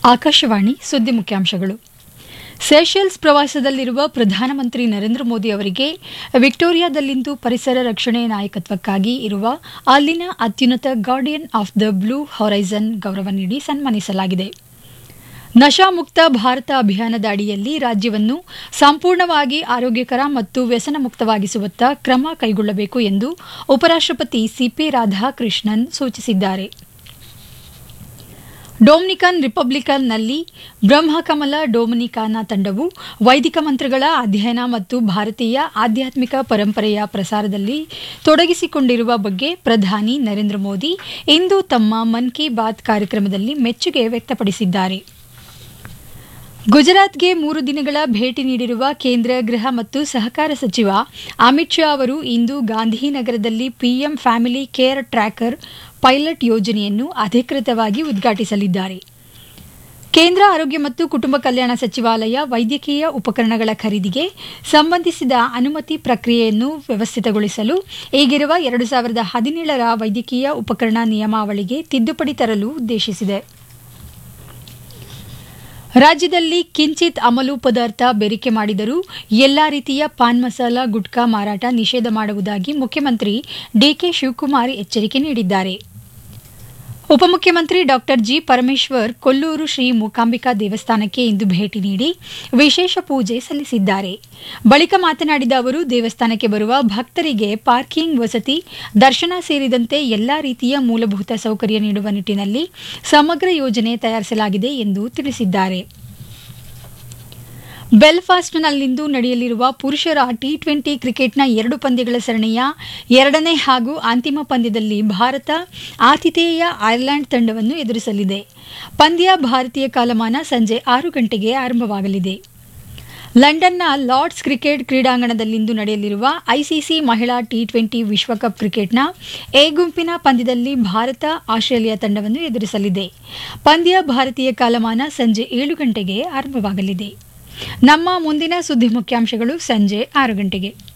ಆಕಾಶವಾಣಿ ಸುದ್ದಿ ಮುಖ್ಯಾಂಶಗಳು ಸೆಷೆಲ್ಸ್ ಪ್ರವಾಸದಲ್ಲಿರುವ ಪ್ರಧಾನಮಂತ್ರಿ ನರೇಂದ್ರ ಮೋದಿ ಅವರಿಗೆ ವಿಕ್ಟೋರಿಯಾದಲ್ಲಿಂದು ಪರಿಸರ ರಕ್ಷಣೆ ನಾಯಕತ್ವಕ್ಕಾಗಿ ಇರುವ ಅಲ್ಲಿನ ಅತ್ಯುನ್ನತ guardian of the blue horizon ಗೌರವ ನೀಡಿ ಸನ್ಮಾನಿಸಲಾಗಿದೆ ನಶಾಮುಕ್ತ ಭಾರತ ಅಭಿಯಾನದ ಅಡಿಯಲ್ಲಿ ರಾಜ್ಯವನ್ನು ಸಂಪೂರ್ಣವಾಗಿ ಆರೋಗ್ಯಕರ ಮತ್ತು ವ್ಯಸನ ಮುಕ್ತವಾಗಿಸುವತ್ತ ಕ್ರಮ ಕೈಗೊಳ್ಳಬೇಕು ಎಂದು ಉಪರಾಷ್ಟಪತಿ ಸಿಪಿ ರಾಧಾಕೃಷ್ಣನ್ ಸೂಚಿಸಿದ್ದಾರೆ ಡೊಮಿನಿಕನ್ ರಿಪಬ್ಲಿಕನ್ನಲ್ಲಿ ಬ್ರಹ್ಮಕಮಲ ಡೊಮಿನಿಕಾನ ತಂಡವು ವೈದಿಕ ಮಂತ್ರಗಳ ಅಧ್ಯಯನ ಮತ್ತು ಭಾರತೀಯ ಆಧ್ಯಾತ್ಮಿಕ ಪರಂಪರೆಯ ಪ್ರಸಾರದಲ್ಲಿ ತೊಡಗಿಸಿಕೊಂಡಿರುವ ಬಗ್ಗೆ ಪ್ರಧಾನಿ ನರೇಂದ್ರ ಮೋದಿ ಇಂದು ತಮ್ಮ ಮನ್ ಕಿ ಬಾತ್ ಕಾರ್ಯಕ್ರಮದಲ್ಲಿ ಮೆಚ್ಚುಗೆ ವ್ಯಕ್ತಪಡಿಸಿದ್ದಾರೆ ಗುಜರಾತ್ಗೆ ಮೂರು ದಿನಗಳ ಭೇಟಿ ನೀಡಿರುವ ಕೇಂದ್ರ ಗೃಹ ಮತ್ತು ಸಹಕಾರ ಸಚಿವ ಅಮಿತ್ ಶಾ ಅವರು ಇಂದು ಗಾಂಧಿನಗರದಲ್ಲಿ PM family care tracker pilot ಯೋಜನೆಯನ್ನು ಅಧಿಕೃತವಾಗಿ ಉದ್ಘಾಟಿಸಲಿದ್ದಾರೆ ಕೇಂದ್ರ ಆರೋಗ್ಯ ಮತ್ತು ಕುಟುಂಬ ಕಲ್ಯಾಣ ಸಚಿವಾಲಯ ವೈದ್ಯಕೀಯ ಉಪಕರಣಗಳ ಖರೀದಿಗೆ ಸಂಬಂಧಿಸಿದ ಅನುಮತಿ ಪ್ರಕ್ರಿಯೆಯನ್ನು ವ್ಯವಸ್ಥಿತಗೊಳಿಸಲು ಈಗಿರುವ ಎರಡು ಸಾವಿರದ ಹದಿನೇಳರ ವೈದ್ಯಕೀಯ ಉಪಕರಣ ನಿಯಮಾವಳಿಗೆ ತಿದ್ದುಪಡಿ ತರಲು ಉದ್ದೇಶಿಸಿದೆ ರಾಜ್ಯದಲ್ಲಿ ಕಿಂಚಿತ್ ಅಮಲು ಪದಾರ್ಥ ಬೆರಿಕೆ ಮಾಡಿದರೂ ಎಲ್ಲಾ ರೀತಿಯ ಪಾನ್ ಮಸಾಲ ಗುಟ್ಕಾ ಮಾರಾಟ ನಿಷೇಧ ಮಾಡುವುದಾಗಿ ಮುಖ್ಯಮಂತ್ರಿ ಡಿಕೆ ಶಿವಕುಮಾರ್ ಎಚ್ಚರಿಕೆ ನೀಡಿದ್ದಾರೆ ಉಪಮುಖ್ಯಮಂತ್ರಿ ಡಾ ಜಿ ಪರಮೇಶ್ವರ್ ಕೊಲ್ಲೂರು ಶ್ರೀ ಮೂಕಾಂಬಿಕಾ ದೇವಸ್ಥಾನಕ್ಕೆ ಇಂದು ಭೇಟಿ ನೀಡಿ ವಿಶೇಷ ಪೂಜೆ ಸಲ್ಲಿಸಿದ್ದಾರೆ ಬಳಿಕ ಮಾತನಾಡಿದ ಅವರು ದೇವಸ್ಥಾನಕ್ಕೆ ಬರುವ ಭಕ್ತರಿಗೆ ಪಾರ್ಕಿಂಗ್ ವಸತಿ ದರ್ಶನ ಸೇರಿದಂತೆ ಎಲ್ಲಾ ರೀತಿಯ ಮೂಲಭೂತ ಸೌಕರ್ಯ ನೀಡುವ ನಿಟ್ಟಿನಲ್ಲಿ ಸಮಗ್ರ ಯೋಜನೆ ತಯಾರಿಸಲಾಗಿದೆ ಎಂದು ತಿಳಿಸಿದ್ದಾರೆ ಬೆಲ್ಫಾಸ್ಟ್ನಲ್ಲಿಂದು ನಡೆಯಲಿರುವ ಪುರುಷರ ಟಿ ಟ್ವೆಂಟಿ ಕ್ರಿಕೆಟ್ನ ಎರಡು ಪಂದ್ಯಗಳ ಸರಣಿಯ ಎರಡನೇ ಹಾಗೂ ಅಂತಿಮ ಪಂದ್ಯದಲ್ಲಿ ಭಾರತ ಆತಿಥೇಯ ಐರ್ಲೆಂಡ್ ತಂಡವನ್ನು ಎದುರಿಸಲಿದೆ ಪಂದ್ಯ ಭಾರತೀಯ ಕಾಲಮಾನ ಸಂಜೆ ಆರು ಗಂಟೆಗೆ ಆರಂಭವಾಗಲಿದೆ ಲಂಡನ್ನ ಲಾರ್ಡ್ಸ್ ಕ್ರಿಕೆಟ್ ಕ್ರೀಡಾಂಗಣದಲ್ಲಿಂದು ನಡೆಯಲಿರುವ ಐಸಿಸಿ ಮಹಿಳಾ ಟಿ ಟ್ವೆಂಟಿ ವಿಶ್ವಕಪ್ ಕ್ರಿಕೆಟ್ನ ಎ ಗುಂಪಿನ ಪಂದ್ಯದಲ್ಲಿ ಭಾರತ ಆಸ್ಟ್ರೇಲಿಯಾ ತಂಡವನ್ನು ಎದುರಿಸಲಿದೆ ಪಂದ್ಯ ಭಾರತೀಯ ಕಾಲಮಾನ ಸಂಜೆ ಏಳು ಗಂಟೆಗೆ ಆರಂಭವಾಗಲಿದೆ ನಮ್ಮ ಮುಂದಿನ ಸುದ್ದಿ ಮುಖ್ಯಾಂಶಗಳು ಸಂಜೆ ಆರು ಗಂಟೆಗೆ